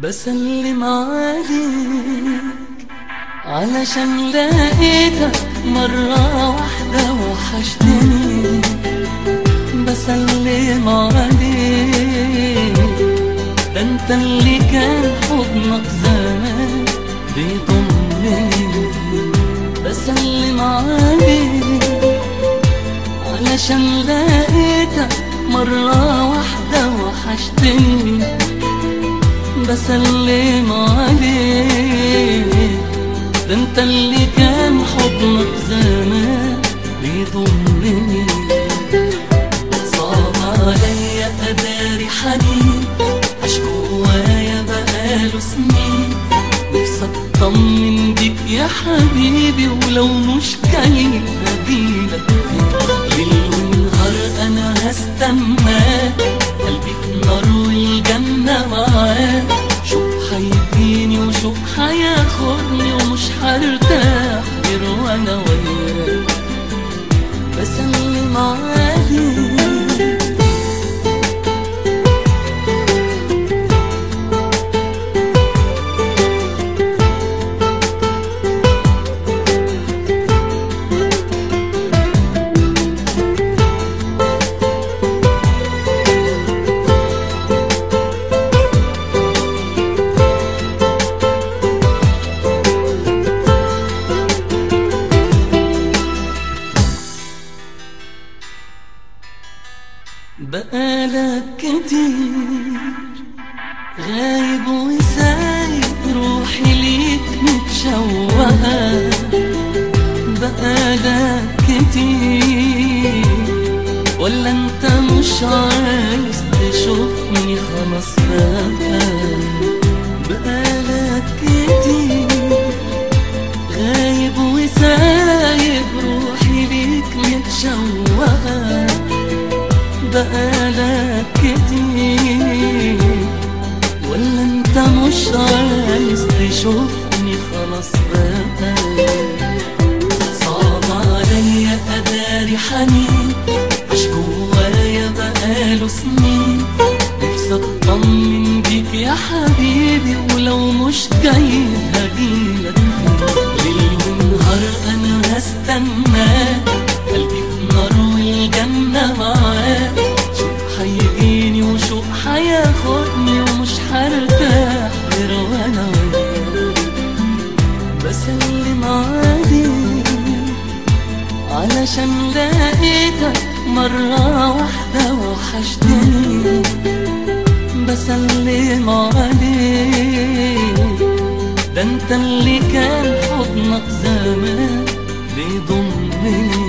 بسلم عليك علشان لقيتك مرة واحدة وحشتني بسلم عليك ده انت اللي كان حضنك زمان بيضمني بسلم عليك علشان لقيتك مرة واحدة وحشتني بسلم عليك ده انت اللي كان حضنك زمان بيضمني صعب عليا اداري حنين عاش جوايا بقاله سنين نفسي اطمن بيك يا حبيبي ولو مش جاي هجيلك ليل ونهار انا هستناك قلبي في نار والجنة معاك شوق هيجيني وشوق هياخدني ومش هرتاح غير وانا وياك بسلم عليك بقالك كتير غايب وسايب روحي ليك متشوقة بقالك كتير ولا انت مش عايز تشوفني خلاص بقى بقالك كتير غايب وسايب روحي ليك متشوقة بقالك كتير ولا انت مش عايز تشوفني خلاص بقى صعب عليا اداري حنين عاش جوايا بقاله سنين نفسي اطمن بيك يا حبيبي ولو مش جاي هجيلك ليل ونهار انا هستناك قلبي في نار والجنة معاك شوق هيجيني وشوق هياخدني ومش هرتاح غير وانا وياك بسلم عليك علشان لقيتك مرة واحدة وحشتني بسلم عليك ده انت اللي كان حضنك زمان بيضمني